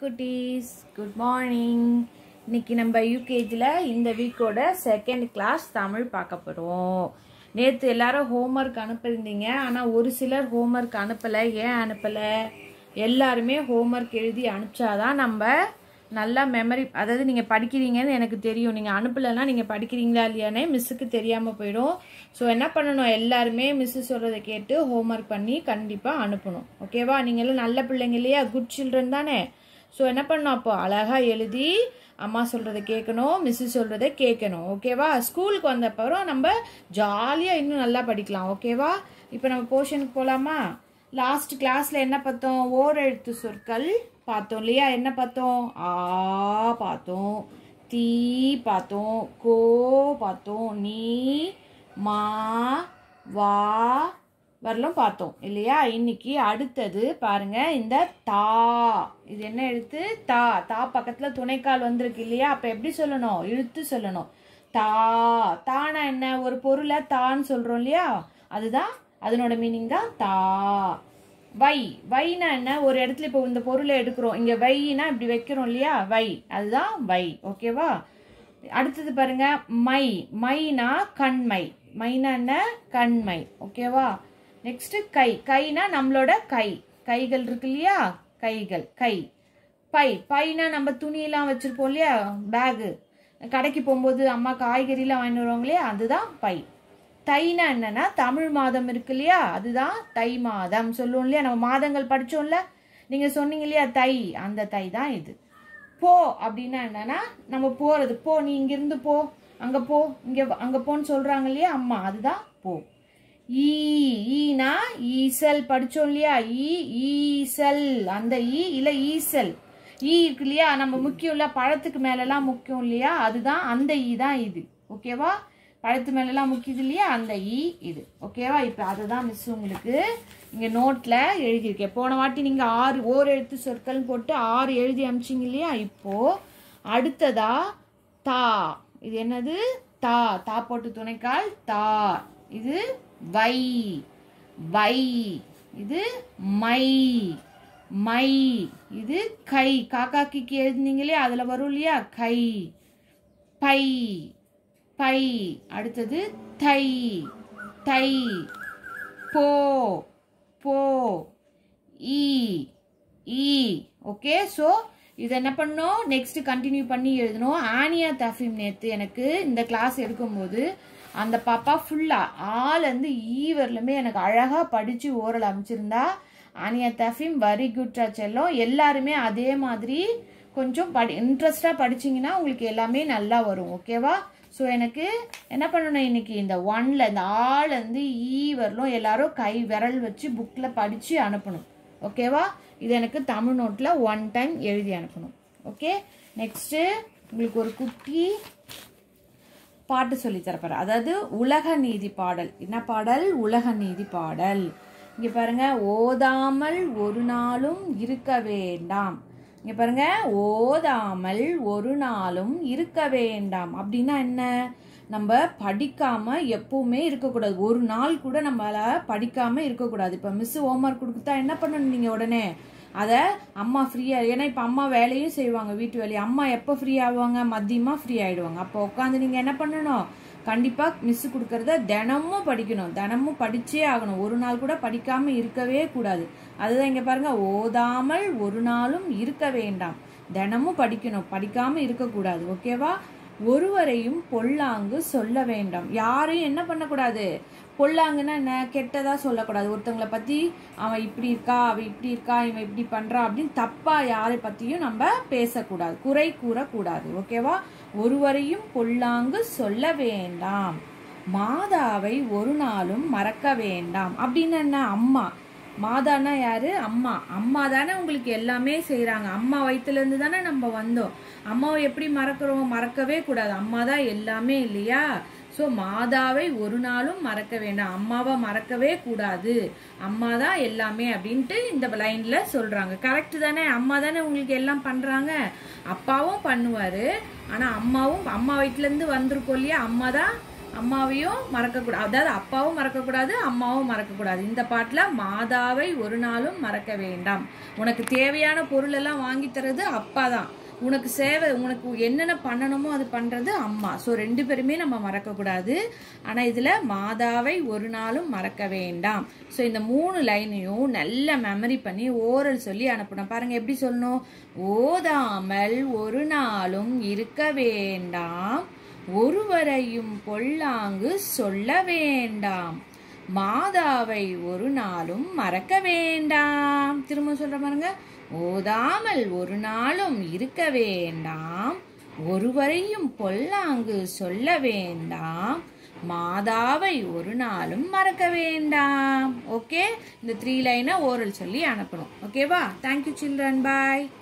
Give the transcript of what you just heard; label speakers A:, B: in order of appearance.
A: குட்டீஸ் good morning இன்னைக்கு நம்ம யூகேஜியில் இந்த வீக்கோட செகண்ட் கிளாஸ் தமிழ் பார்க்க போகிறோம் நேற்று எல்லாரும் ஹோம்ஒர்க் அனுப்பியிருந்தீங்க ஆனால் ஒரு சிலர் ஹோம்ஒர்க் அனுப்பலை ஏன் அனுப்பலை எல்லாருமே ஹோம்ஒர்க் எழுதி அனுப்பிச்சாதான் நம்ம நல்லா மெமரி அதாவது நீங்கள் படிக்கிறீங்கன்னு எனக்கு தெரியும் நீங்கள் அனுப்பலைன்னா நீங்கள் படிக்கிறீங்களா இல்லையானே மிஸ்ஸுக்கு தெரியாமல் போயிடும் ஸோ என்ன பண்ணணும் எல்லாருமே மிஸ்ஸு சொல்கிறத கேட்டு ஹோம்ஒர்க் பண்ணி கண்டிப்பாக அனுப்பணும் ஓகேவா நீங்களும் நல்ல பிள்ளைங்க இல்லையா குட் சில்ட்ரன் தானே ஸோ என்ன பண்ணணும் அப்போ அழகாக எழுதி அம்மா சொல்கிறத கேட்கணும் மிஸ்ஸு சொல்கிறத கேட்கணும் ஓகேவா ஸ்கூலுக்கு வந்தப்பறம் நம்ம ஜாலியாக இன்னும் நல்லா படிக்கலாம் ஓகேவா இப்போ நம்ம போர்ஷனுக்கு போகலாமா லாஸ்ட் கிளாஸில் என்ன பார்த்தோம் ஓர் எழுத்து சொற்கள் பார்த்தோம் இல்லையா என்ன பார்த்தோம் ஆ பார்த்தோம் தீ பார்த்தோம் கோ பார்த்தோம் நீ மா வா வரலும் பார்த்தோம் இல்லையா இன்னைக்கு அடுத்தது பாருங்க இந்த தா இது என்ன எழுத்து தா தா பக்கத்துல துணைக்கால் வந்திருக்கு இல்லையா அப்ப எப்படி சொல்லணும் இழுத்து சொல்லணும் தா தானா என்ன ஒரு பொருளை தான்னு சொல்றோம் இல்லையா அதுதான் அதனோட மீனிங் தான் தா வை வைனா என்ன ஒரு இடத்துல இப்போ இந்த பொருளை எடுக்கிறோம் இங்க வைனா இப்படி வைக்கிறோம் இல்லையா வை அதுதான் வை ஓகேவா அடுத்தது பாருங்க மை மைனா கண்மை மைனா என்ன கண்மை ஓகேவா நெக்ஸ்ட் கை கைனா நம்மளோட கை கைகள் இருக்கு இல்லையா கைகள் கை பை பைனா நம்ம துணியெல்லாம் வச்சிருப்போம் இல்லையா பேகு கடைக்கு போகும்போது அம்மா காய்கறிலாம் வாங்கிட்டு வருவாங்க இல்லையா அதுதான் பை தைனா என்னன்னா தமிழ் மாதம் இருக்கு இல்லையா அதுதான் தை மாதம் சொல்லுவோம் இல்லையா நம்ம மாதங்கள் படிச்சோம்ல நீங்க சொன்னீங்க இல்லையா தை அந்த தை தான் இது போ அப்படின்னா என்னன்னா நம்ம போறது போ நீ இங்கிருந்து போ அங்க போ இங்க அங்க போன்னு சொல்றாங்க இல்லையா அம்மா அதுதான் போ ஈ ஈனா ஈசல் படிச்சோம் இல்லையா ஈ ஈசல் அந்த ஈ இல்ல ஈசல் ஈ இருக்கு இல்லையா நம்ம முக்கியம் இல்ல பழத்துக்கு மேலெல்லாம் முக்கியம் இல்லையா அதுதான் அந்த ஈ தான் இது ஓகேவா பழத்து மேலெல்லாம் முக்கியது இல்லையா அந்த ஈ இது ஓகேவா இப்போ அதை தான் மிஸ் உங்களுக்கு இங்கே நோட்டில் எழுதியிருக்கேன் போன வாட்டி நீங்கள் ஆறு ஓர் எழுத்து சொற்கள் போட்டு ஆறு எழுதி அமிச்சிங்க இல்லையா இப்போ அடுத்ததா தா இது என்னது தா தா போட்டு துணைக்கால் தா இது வை வை இது மை மை இது கை காக்காக்கிக்கு எழுதுனீங்களே அதில் வரும் இல்லையா கை பை பை அடுத்தது தை தை போ போ ஈ ஈ ஓகே ஸோ இது என்ன பண்ணோம் நெக்ஸ்ட் கண்டினியூ பண்ணி எழுதணும் ஆனியா தஃபீம் நேற்று எனக்கு இந்த கிளாஸ் எடுக்கும்போது அந்த பாப்பா ஃபுல்லாக ஆலேருந்து ஈ வரலுமே எனக்கு அழகாக படித்து ஓரல் அமைச்சிருந்தா ஆனியா தஃபீம் வெரி குட் செல்லம் எல்லாருமே அதே மாதிரி கொஞ்சம் படி இன்ட்ரெஸ்டாக படிச்சிங்கன்னா உங்களுக்கு எல்லாமே நல்லா வரும் ஓகேவா ஸோ எனக்கு என்ன பண்ணணும் இன்னைக்கு இந்த ஒன்ல இந்த ஆலேருந்து ஈ வரலும் எல்லாரும் கை விரல் வச்சு புக்கில் படித்து அனுப்பணும் ஓகேவா இது எனக்கு தமிழ் நோட்டில் ஒன் டைம் எழுதி அனுப்பணும் ஓகே நெக்ஸ்ட்டு உங்களுக்கு ஒரு குட்டி பாட்டு சொல்லி தரப்போற அதாவது உலக நீதி பாடல் என்ன பாடல் உலக நீதி பாடல் இங்க பாருங்க ஓதாமல் ஒரு நாளும் இருக்க வேண்டாம் இங்க பாருங்க ஓதாமல் ஒரு நாளும் இருக்க வேண்டாம் அப்படின்னா என்ன நம்ம படிக்காம எப்பவுமே இருக்கக்கூடாது ஒரு நாள் கூட நம்மளால படிக்காம இருக்கக்கூடாது இப்ப மிஸ் ஹோம்ஒர்க் கொடுத்தா என்ன பண்ணணும் நீங்க உடனே அதை அம்மா ஃப்ரீயா ஏன்னா இப்போ அம்மா வேலையும் செய்வாங்க வீட்டு வேலையை அம்மா எப்போ ஃப்ரீ ஆவாங்க மதியமாக ஃப்ரீ ஆயிடுவாங்க அப்போ உட்காந்து நீங்கள் என்ன பண்ணணும் கண்டிப்பாக மிஸ் கொடுக்கறத தினமும் படிக்கணும் தினமும் படிச்சே ஆகணும் ஒரு நாள் கூட படிக்காம இருக்கவே கூடாது அதுதான் இங்கே பாருங்க ஓதாமல் ஒரு நாளும் இருக்க வேண்டாம் தினமும் படிக்கணும் படிக்காம இருக்கக்கூடாது ஓகேவா ஒருவரையும் பொல்லாங்கு சொல்ல வேண்டாம் யாரையும் என்ன பண்ணக்கூடாது பொல்லாங்குன்னா என்ன கெட்டதா சொல்லக்கூடாது ஒருத்தவங்களை பத்தி அவன் இப்படி இருக்கா அவன் இப்படி இருக்கா இவன் இப்படி பண்றான் அப்படின்னு தப்பா யாரை பத்தியும் நம்ம பேசக்கூடாது குறை கூறக்கூடாது ஓகேவா ஒருவரையும் பொல்லாங்கு சொல்ல வேண்டாம் மாதாவை ஒரு நாளும் மறக்க வேண்டாம் அப்படின்னு என்ன அம்மா மாதானா யாரு அம்மா அம்மா தானே உங்களுக்கு எல்லாமே செய்யறாங்க அம்மா வயிற்றுல இருந்து தானே நம்ம வந்தோம் அம்மாவை எப்படி மறக்கிறோம் மறக்கவே கூடாது அம்மா தான் எல்லாமே இல்லையா ஸோ மாதாவை ஒரு நாளும் மறக்க வேண்டாம் அம்மாவை மறக்கவே கூடாது அம்மா தான் எல்லாமே அப்படின்ட்டு இந்த லைன்ல சொல்றாங்க கரெக்ட் தானே அம்மா தானே உங்களுக்கு எல்லாம் பண்றாங்க அப்பாவும் பண்ணுவாரு ஆனா அம்மாவும் அம்மா வயிற்றுல இருந்து வந்திருக்கோம் இல்லையா அம்மா தான் அம்மாவையும் மறக்கக்கூடாது அதாவது அப்பாவும் மறக்கக்கூடாது அம்மாவும் மறக்கக்கூடாது இந்த பாட்டில் மாதாவை ஒரு நாளும் மறக்க வேண்டாம் உனக்கு தேவையான பொருள் எல்லாம் வாங்கி தரது அப்பா தான் உனக்கு சேவை உனக்கு என்னென்ன பண்ணணுமோ அது பண்ணுறது அம்மா ஸோ ரெண்டு பேருமே நம்ம மறக்கக்கூடாது ஆனால் இதில் மாதாவை ஒரு நாளும் மறக்க வேண்டாம் ஸோ இந்த மூணு லைனையும் நல்ல மெமரி பண்ணி ஓரல் சொல்லி அனுப்பணும் பாருங்க எப்படி சொல்லணும் ஓதாமல் ஒரு நாளும் இருக்க வேண்டாம் ஒருவரையும் பொல்லாங்கு சொல்ல வேண்டாம் மாதாவை ஒரு நாளும் மறக்க வேண்டாம் திரும்ப சொல்ற பாருங்க ஓதாமல் ஒரு நாளும் இருக்க வேண்டாம் ஒருவரையும் பொல்லாங்கு சொல்ல வேண்டாம் மாதாவை ஒரு நாளும் மறக்க வேண்டாம் ஓகே இந்த த்ரீ லைனை ஓரல் சொல்லி அனுப்பணும் ஓகேவா தேங்க்யூ சில்ட்ரன் பாய்